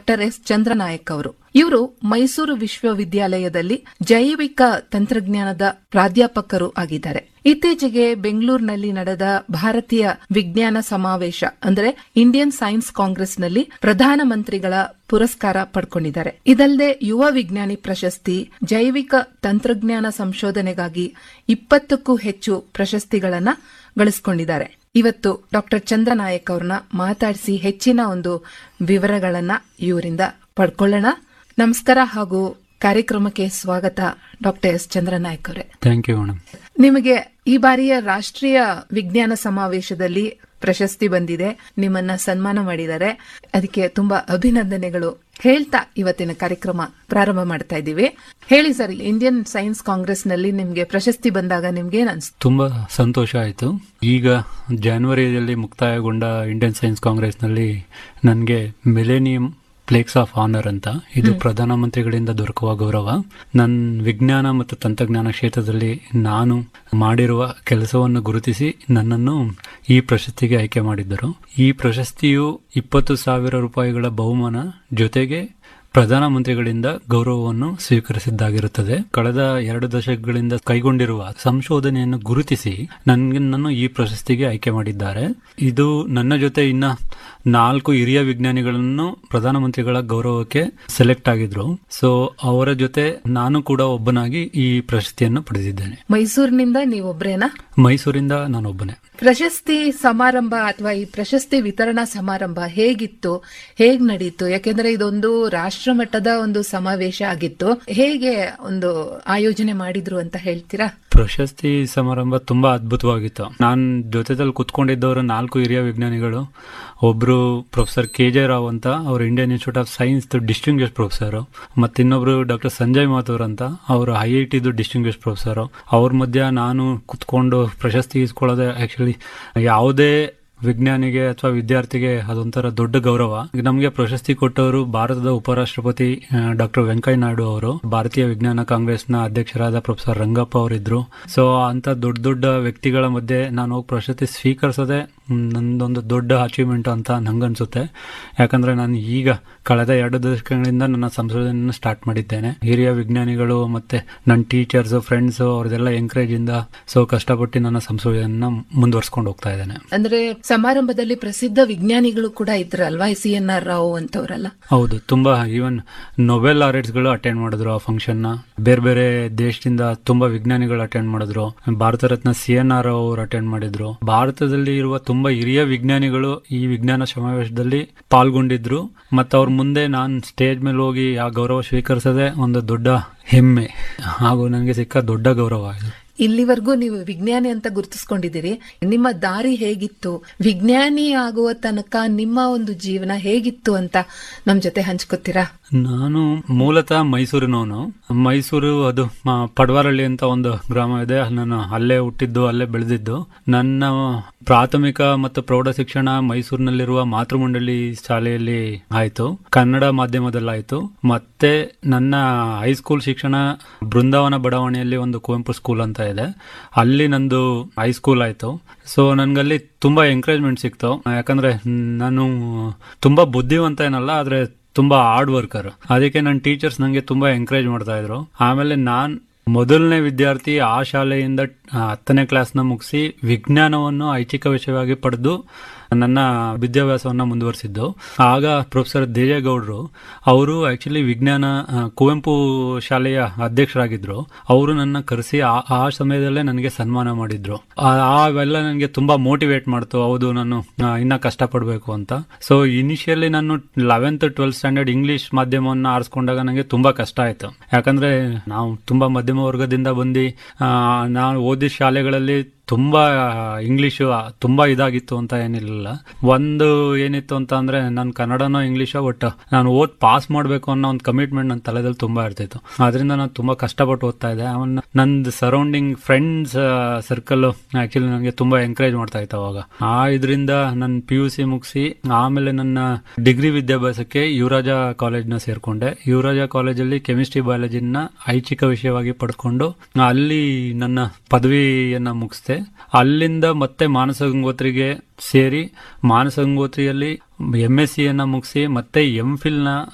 doctor S Chandra Nayak ಅವರು ಇವರು ಮೈಸೂರು ವಿಶ್ವವಿದ್ಯಾಲಯದಲ್ಲಿ ಜೈವಿಕ ತಂತ್ರಜ್ಞಾನದ ಪ್ರಾಧ್ಯಾಪಕರು ಆಗಿದ್ದಾರೆ ಇತ್ತೀಚೆಗೆ ಬೆಂಗಳೂರಿನಲ್ಲಿ ನಡೆದ ಭಾರತೀಯ ವಿಜ್ಞಾನ ಸಮಾವೇಶ ಅಂದ್ರೆ ಇಂಡಿಯನ್ ಸೈನ್ಸ್ ಕಾಂಗ್ರೆಸ್ನಲ್ಲಿ ಪ್ರಧಾನಮಂತ್ರಿಗಳ ಪುರಸ್ಕಾರ ಪಡ್ಕೊಂಡಿದ್ದಾರೆ ಇದಲ್ಲದೆ ಯುವ ವಿಜ್ಞಾನಿ ಪ್ರಶಸ್ತಿ ಜೈವಿಕ ತಂತ್ರಜ್ಞಾನ ಸಂಶೋಧನೆಗಾಗಿ ಇಪ್ಪತ್ತಕ್ಕೂ ಹೆಚ್ಚು ಪ್ರಶಸ್ತಿಗಳನ್ನ ಗಳಿಸಿಕೊಂಡಿದ್ದಾರೆ ಇವತ್ತು ಡಾಕ್ಟರ್ ಚಂದ್ರನಾಯಕ್ ಅವ್ರನ್ನ ಮಾತಾಡಿಸಿ ಹೆಚ್ಚಿನ ಒಂದು ವಿವರಗಳನ್ನ ಇವರಿಂದ ಪಡ್ಕೊಳ್ಳೋಣ ನಮಸ್ಕಾರ ಹಾಗೂ ಕಾರ್ಯಕ್ರಮಕ್ಕೆ ಸ್ವಾಗತ ಡಾಕ್ಟರ್ ಎಸ್ ಚಂದ್ರನಾಯಕ್ ಅವರೇ ಥ್ಯಾಂಕ್ ಯು ಮೇಡಮ್ ನಿಮಗೆ ಈ ಬಾರಿಯ ರಾಷ್ಟ್ರೀಯ ವಿಜ್ಞಾನ ಸಮಾವೇಶದಲ್ಲಿ ಪ್ರಶಸ್ತಿ ಬಂದಿದೆ ನಿಮ್ಮನ್ನ ಸನ್ಮಾನ ಮಾಡಿದ್ದಾರೆ ಅದಕ್ಕೆ ತುಂಬಾ ಅಭಿನಂದನೆಗಳು ಹೇಳ್ತಾ ಇವತ್ತಿನ ಕಾರ್ಯಕ್ರಮ ಪ್ರಾರಂಭ ಮಾಡ್ತಾ ಇದ್ದೀವಿ ಹೇಳಿ ಸರ್ ಇಂಡಿಯನ್ ಸೈನ್ಸ್ ಕಾಂಗ್ರೆಸ್ನಲ್ಲಿ ನಿಮ್ಗೆ ಪ್ರಶಸ್ತಿ ಬಂದಾಗ ನಿಮ್ಗೆ ಏನ್ ಅನ್ಸ್ತು ತುಂಬಾ ಸಂತೋಷ ಆಯಿತು ಈಗ ಜಾನ್ವರಿಯಲ್ಲಿ ಮುಕ್ತಾಯಗೊಂಡ ಇಂಡಿಯನ್ ಸೈನ್ಸ್ ಕಾಂಗ್ರೆಸ್ನಲ್ಲಿ ನನಗೆ ಮಿಲೇನಿಯಂ ಪ್ಲೇಕ್ಸ್ ಆಫ್ ಆನರ್ ಅಂತ ಇದು ಪ್ರಧಾನಮಂತ್ರಿಗಳಿಂದ ದೊರಕುವ ಗೌರವ ನನ್ನ ವಿಜ್ಞಾನ ಮತ್ತು ತಂತ್ರಜ್ಞಾನ ಕ್ಷೇತ್ರದಲ್ಲಿ ನಾನು ಮಾಡಿರುವ ಕೆಲಸವನ್ನು ಗುರುತಿಸಿ ನನ್ನನ್ನು ಈ ಪ್ರಶಸ್ತಿಗೆ ಆಯ್ಕೆ ಮಾಡಿದ್ದರು ಈ ಪ್ರಶಸ್ತಿಯು ಇಪ್ಪತ್ತು ಸಾವಿರ ರೂಪಾಯಿಗಳ ಬಹುಮಾನ ಜೊತೆಗೆ ಪ್ರಧಾನಮಂತ್ರಿಗಳಿಂದ ಗೌರವವನ್ನು ಸ್ವೀಕರಿಸಿದ್ದಾಗಿರುತ್ತದೆ ಕಳೆದ ಎರಡು ದಶಕಗಳಿಂದ ಕೈಗೊಂಡಿರುವ ಸಂಶೋಧನೆಯನ್ನು ಗುರುತಿಸಿ ನನ್ನನ್ನು ಈ ಪ್ರಶಸ್ತಿಗೆ ಆಯ್ಕೆ ಮಾಡಿದ್ದಾರೆ ಇದು ನನ್ನ ಜೊತೆ ಇನ್ನ ನಾಲ್ಕು ಹಿರಿಯ ವಿಜ್ಞಾನಿಗಳನ್ನು ಪ್ರಧಾನಮಂತ್ರಿಗಳ ಗೌರವಕ್ಕೆ ಸೆಲೆಕ್ಟ್ ಆಗಿದ್ರು ಸೊ ಅವರ ಜೊತೆ ನಾನು ಕೂಡ ಒಬ್ಬನಾಗಿ ಈ ಪ್ರಶಸ್ತಿಯನ್ನು ಪಡೆದಿದ್ದೇನೆ ಮೈಸೂರಿನಿಂದ ನೀವೊಬ್ರೇನಾ ಮೈಸೂರಿಂದ ನಾನೊಬ್ಬನೇ ಪ್ರಶಸ್ತಿ ಸಮಾರಂಭ ಅಥವಾ ಈ ಪ್ರಶಸ್ತಿ ವಿತರಣಾ ಸಮಾರಂಭ ಹೇಗಿತ್ತು ಹೇಗ್ ನಡೀತು ಯಾಕೆಂದ್ರೆ ಇದೊಂದು ರಾಷ್ಟ್ರ ಮಟ್ಟದ ಒಂದು ಸಮಾವೇಶ ಆಗಿತ್ತು ಹೇಗೆ ಒಂದು ಆಯೋಜನೆ ಮಾಡಿದ್ರು ಅಂತ ಹೇಳ್ತೀರಾ ಪ್ರಶಸ್ತಿ ಸಮಾರಂಭ ತುಂಬಾ ಅದ್ಭುತವಾಗಿತ್ತು ನಾನ್ ಜೊತೆದಲ್ಲಿ ಕುತ್ಕೊಂಡಿದ್ದವರು ನಾಲ್ಕು ಹಿರಿಯ ವಿಜ್ಞಾನಿಗಳು ಒಬ್ರು ಪ್ರೊಫೆಸರ್ ಕೆ ಜೆ ರಾವ್ ಅಂತ ಅವರು Indian Institute of Science distinguish professor ಮತ್ತಿನ್ನೊಬ್ರು ಡಾಕ್ಟರ್ ಸಂಜಯ್ ಮಾಥೂರ್ ಅಂತ ಅವರು ಐ ಐ ಟಿದು ಡಿಸ್ಟಿಂಗ್ವಿಷ್ ಪ್ರೊಫೆಸರ್ ಅವ್ರ ಮಧ್ಯ ನಾನು ಕುತ್ಕೊಂಡು ಪ್ರಶಸ್ತಿ ಇಸ್ಕೊಳ್ಳೋದೆ ಆಕ್ಚುಲಿ ಯಾವುದೇ ವಿಜ್ಞಾನಿಗೆ ಅಥವಾ ವಿದ್ಯಾರ್ಥಿಗೆ ಅದೊಂಥರ ದೊಡ್ಡ ಗೌರವ ನಮಗೆ ಪ್ರಶಸ್ತಿ ಕೊಟ್ಟವರು ಭಾರತದ ಉಪರಾಷ್ಟ್ರಪತಿ ಡಾಕ್ಟರ್ ವೆಂಕಯ್ಯ ನಾಯ್ಡು ಅವರು ಭಾರತೀಯ ವಿಜ್ಞಾನ ಕಾಂಗ್ರೆಸ್ನ ಅಧ್ಯಕ್ಷರಾದ ಪ್ರೊಫೆಸರ್ ರಂಗಪ್ಪ ಅವರಿದ್ರು ಸೊ ಅಂತ ದೊಡ್ಡ ದೊಡ್ಡ ವ್ಯಕ್ತಿಗಳ ಮಧ್ಯೆ ನಾನು ಹೋಗಿ ಪ್ರಶಸ್ತಿ ಸ್ವೀಕರಿಸೋದೇ ನಂದೊಂದು ದೊಡ್ಡ ಅಚೀವ್ಮೆಂಟ್ ಅಂತ ನಂಗನ್ಸುತ್ತೆ ಯಾಕಂದ್ರೆ ನಾನು ಈಗ ಕಳೆದ ಎರಡು ದಶಕಗಳಿಂದ ನನ್ನ ಸಂಶೋಧನೆಯನ್ನು ಸ್ಟಾರ್ಟ್ ಮಾಡಿದ್ದೇನೆ ಹಿರಿಯ ವಿಜ್ಞಾನಿಗಳು ಮತ್ತೆ ನನ್ನ ಟೀಚರ್ಸ್ ಫ್ರೆಂಡ್ಸ್ ಅವ್ರದೆಲ್ಲ ಎಂಕರೇಜ್ ಇಂದ ಸೊ ಕಷ್ಟಪಟ್ಟು ನನ್ನ ಸಂಶೋಧನೆಯನ್ನ ಮುಂದುವರ್ಸ್ಕೊಂಡು ಹೋಗ್ತಾ ಇದ್ದೇನೆ ಅಂದ್ರೆ ಸಮಾರಂಭದಲ್ಲಿ ಪ್ರಸಿದ್ಧ ವಿಜ್ಞಾನಿಗಳು ಕೂಡ ಇದ್ರಲ್ವಾ ಸಿ ಎನ್ ಆರ್ ರಾವ್ ಅಂತವರೆಲ್ಲ ಹೌದು ತುಂಬಾ ಈವನ್ ನೊಬೆಲ್ ಲಾರೆಟ್ಸ್ ಗಳು ಅಟೆಂಡ್ ಮಾಡಿದ್ರು ಆ ಫಂಕ್ಷನ್ ನ ಬೇರೆ ಬೇರೆ ದೇಶದಿಂದ ತುಂಬಾ ವಿಜ್ಞಾನಿಗಳು ಅಟೆಂಡ್ ಮಾಡಿದ್ರು Bharat Ratna C N R ಅವರು ಅಟೆಂಡ್ ಮಾಡಿದ್ರು ಭಾರತದಲ್ಲಿ ಇರುವ ತುಂಬಾ ಹಿರಿಯ ವಿಜ್ಞಾನಿಗಳು ಈ ವಿಜ್ಞಾನ ಸಮಾವೇಶದಲ್ಲಿ ಪಾಲ್ಗೊಂಡಿದ್ರು ಮತ್ತು ಅವ್ರ ಮುಂದೆ ನಾನು ಸ್ಟೇಜ್ ಮೇಲೆ ಹೋಗಿ ಆ ಗೌರವ ಸ್ವೀಕರಿಸದೆ ಒಂದು ದೊಡ್ಡ ಹೆಮ್ಮೆ ಹಾಗೂ ನನಗೆ ಸಿಕ್ಕ ದೊಡ್ಡ ಗೌರವ ಇದು ಇಲ್ಲಿವರೆಗೂ ನೀವು ವಿಜ್ಞಾನಿ ಅಂತ ಗುರುತಿಸ್ಕೊಂಡಿದ್ದೀರಿ ನಿಮ್ಮ ದಾರಿ ಹೇಗಿತ್ತು ವಿಜ್ಞಾನಿ ಆಗುವ ತನಕ ನಿಮ್ಮ ಒಂದು ಜೀವನ ಹೇಗಿತ್ತು ಅಂತ ನಮ್ ಜೊತೆ ಹಂಚ್ಕೋತೀರಾ ನಾನು ಮೂಲತಃ ಮೈಸೂರಿನವನು ಮೈಸೂರು ಅದು ಮ, ಪಡವಾರಳ್ಳಿ ಅಂತ ಒಂದು ಗ್ರಾಮ ಇದೆ ನಾನು ಅಲ್ಲೇ ಹುಟ್ಟಿದ್ದು ಅಲ್ಲೇ ಬೆಳೆದಿದ್ದು ನನ್ನ ಪ್ರಾಥಮಿಕ ಮತ್ತು ಪ್ರೌಢ ಶಿಕ್ಷಣ ಮೈಸೂರಿನಲ್ಲಿರುವ ಮಾತೃಮಂಡಳಿ ಶಾಲೆಯಲ್ಲಿ ಆಯ್ತು ಕನ್ನಡ ಮಾಧ್ಯಮದಲ್ಲಾಯ್ತು ಮತ್ತೆ ನನ್ನ ಹೈಸ್ಕೂಲ್ ಶಿಕ್ಷಣ ಬೃಂದಾವನ ಬಡಾವಣೆಯಲ್ಲಿ ಒಂದು ಕುವೆಂಪು ಸ್ಕೂಲ್ ಅಂತ ಇದೆ ಅಲ್ಲಿ ನಂದು ಹೈಸ್ಕೂಲ್ ಆಯ್ತು ಸೊ ನನ್ಗಲ್ಲಿ ತುಂಬಾ ಎಂಕರೇಜ್ಮೆಂಟ್ ಸಿಕ್ತು ಯಾಕಂದ್ರೆ ನಾನು ತುಂಬಾ ಬುದ್ಧಿವಂತ ಏನಲ್ಲ ಆದ್ರೆ ತುಂಬಾ ಹಾರ್ಡ್ ವರ್ಕರ್ ಅದಕ್ಕೆ ನನ್ನ ಟೀಚರ್ಸ್ ನಂಗೆ ತುಂಬಾ ಎಂಕರೇಜ್ ಮಾಡ್ತಾ ಇದ್ರು ಆಮೇಲೆ ನಾನ್ ಮೊದಲನೇ ವಿದ್ಯಾರ್ಥಿ ಆ ಶಾಲೆಯಿಂದ ಆ, ಹತ್ತನೇ ಕ್ಲಾಸ್ನ ಮುಗಿಸಿ ವಿಜ್ಞಾನವನ್ನು ಐಚ್ಛಿಕ ವಿಷಯವಾಗಿ ಪಡೆದು ನನ್ನ ವಿದ್ಯಾಭ್ಯಾಸವನ್ನ ಮುಂದುವರಿಸಿದ್ದು ಆಗ ಪ್ರೊಫೆಸರ್ ದೇವೇಗೌಡರು ಅವರು ಆಕ್ಚುಲಿ ವಿಜ್ಞಾನ ಆ, ಕುವೆಂಪು ಶಾಲೆಯ ಅಧ್ಯಕ್ಷರಾಗಿದ್ರು ಅವರು ನನ್ನ ಕರೆಸಿ ಆ ಆ ಸಮಯದಲ್ಲೇ ನನಗೆ ಸನ್ಮಾನ ಮಾಡಿದ್ರು ಆ- ಅವೆಲ್ಲ ನನಗೆ ತುಂಬಾ ಮೋಟಿವೇಟ್ ಮಾಡ್ತು ಹೌದು ನಾನು ಆ, ಇನ್ನ ಕಷ್ಟಪಡಬೇಕು ಅಂತ ಸೊ ಇನಿಷಿಯಲಿ ನಾನು ಲೆವೆಂತ್ ಟ್ವೆಲ್ತ್ ಸ್ಟ್ಯಾಂಡರ್ಡ್ ಇಂಗ್ಲಿಷ್ ಮಾಧ್ಯಮವನ್ನು ಆರಿಸ್ಕೊಂಡಾಗ ನನಗೆ ತುಂಬಾ ಕಷ್ಟ ಆಯ್ತು ಯಾಕಂದ್ರೆ ನಾವು ತುಂಬಾ ಮಧ್ಯಮ ವರ್ಗದಿಂದ ಬಂದು ಆ, ನಾವು ಓದಿದ ಶಾಲೆಗಳಲ್ಲಿ ತುಂಬಾ ಇಂಗ್ಲಿಷು ತುಂಬಾ ಇದಾಗಿತ್ತು ಅಂತ ಏನಿರಲಿಲ್ಲ ಒಂದು ಏನಿತ್ತು ಅಂತ ಅಂದ್ರೆ ನಾನು ಕನ್ನಡನೋ ಇಂಗ್ಲಿಷೋ ಒಟ್ಟು ನಾನು ಓದ್ ಪಾಸ್ ಮಾಡಬೇಕು ಅನ್ನೋ ಒಂದು ಕಮಿಟ್ಮೆಂಟ್ ನನ್ನ ತಲೆದಲ್ಲಿ ತುಂಬಾ ಇರ್ತಿತ್ತು ಅದರಿಂದ ನಾನು ತುಂಬಾ ಕಷ್ಟಪಟ್ಟು ಓದ್ತಾ ಇದ್ದೆ ಆಮೇಲೆ ನಂದು ಸರೌಂಡಿಂಗ್ ಫ್ರೆಂಡ್ಸ್ ಸರ್ಕಲ್ ಆಕ್ಚುಲಿ ನನಗೆ ತುಂಬಾ ಎಂಕರೇಜ್ ಮಾಡ್ತಾ ಇತ್ತು ಅವಾಗ ಆ ಇದರಿಂದ ನನ್ನ ಪಿ ಯು ಸಿ ಮುಗಿಸಿ ಆಮೇಲೆ ನನ್ನ ಡಿಗ್ರಿ ವಿದ್ಯಾಭ್ಯಾಸಕ್ಕೆ ಯುವರಾಜ ಕಾಲೇಜ್ನ ಸೇರ್ಕೊಂಡೆ ಯುವರಾಜ ಕಾಲೇಜಲ್ಲಿ ಕೆಮಿಸ್ಟ್ರಿ ಬಯಾಲಜಿನ ಐಚ್ಛಿಕ ವಿಷಯವಾಗಿ ಪಡ್ಕೊಂಡು ಅಲ್ಲಿ ನನ್ನ ಪದವಿಯನ್ನ ಮುಗಿಸ್ದೆ ಅಲ್ಲಿಂದ ಮತ್ತೆ ಮಾನಸ ಗಂಗೋತ್ರಿಗೆ ಸೇರಿ ಮಾನಸ ಗಂಗೋತ್ರಿಯಲ್ಲಿ ಎಂ ಎಸ್ ಸಿಯನ್ನ ಮುಗಿಸಿ ಮತ್ತೆ ಎಂ ಫಿಲ್ ನ